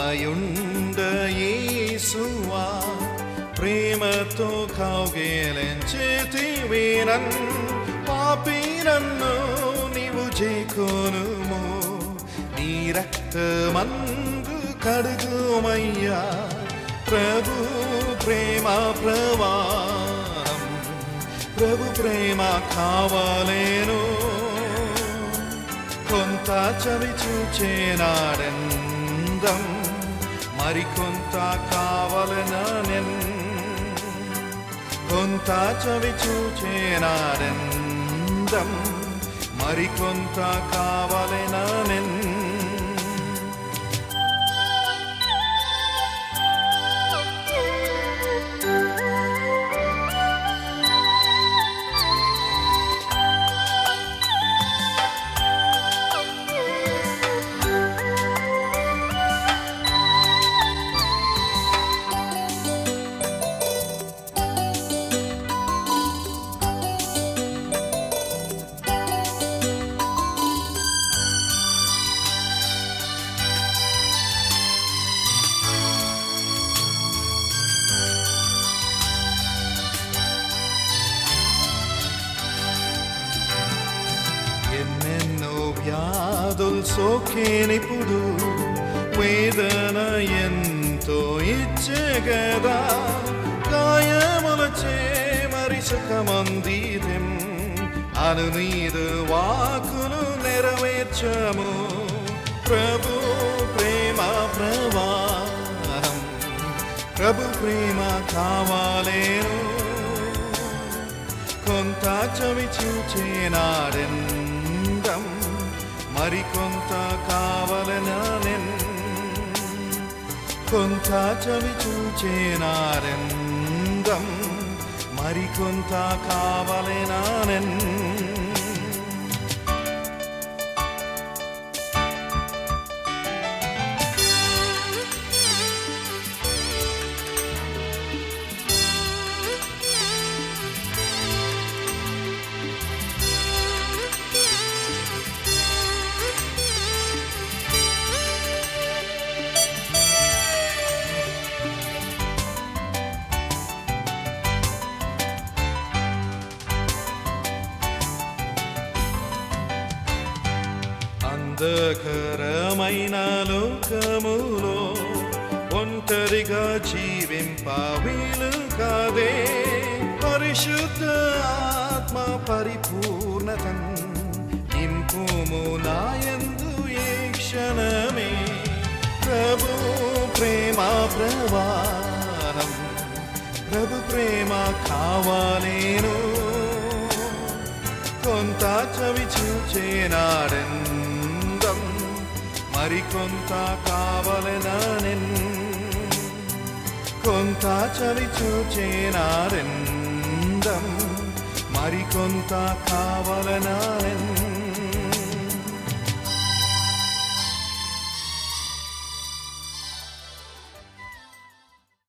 దయయుండ యేసువా ప్రేమతో కౌగేలించితివి నన్ పాపి నన్ను నీవు చేకొనుము నీ రక్తమందు కడుగుమయ్యా ప్రభు ప్రేమ ప్రవాహం ప్రభు ప్రేమ కావలేను కొంత చవి చూచేనాడందం మరికొంత కావలననెన్ కొంత చవి చూచేనాడందం మరికొంత కావలననెన్ ఎన్నెన్నో వ్యాధులు సోకేనిప్పుడు వేదన ఎంతో ఇచ్చగదా గాయములచే మరి సుఖమందిదెం అను నీదు వాకులు నెరవేర్చము ప్రభు ప్రేమ ప్రవాహం ప్రభు ప్రేమ కావాలేను కొంత చవి చూచేనాడెందం మరికొంత కావలననెన్ కొంత చవి చూచేనాడెందం మరికొంత కావలెననెన్ అంధకరమైన లోకములో ఒంటరిగా జీవింప వీలు కాదే పరిశుద్ధ ఆత్మ పరిపూర్ణత నింపుము నాయందు ఏ క్షణమే ప్రభు ప్రేమ ప్రవాహం ప్రభు ప్రేమ కావాలేను కొంత చవి చూచేనాడందం మరికొంత కావలననెన్ కొంత చవి చూచేనాడందం మరికొంత కావలననెన్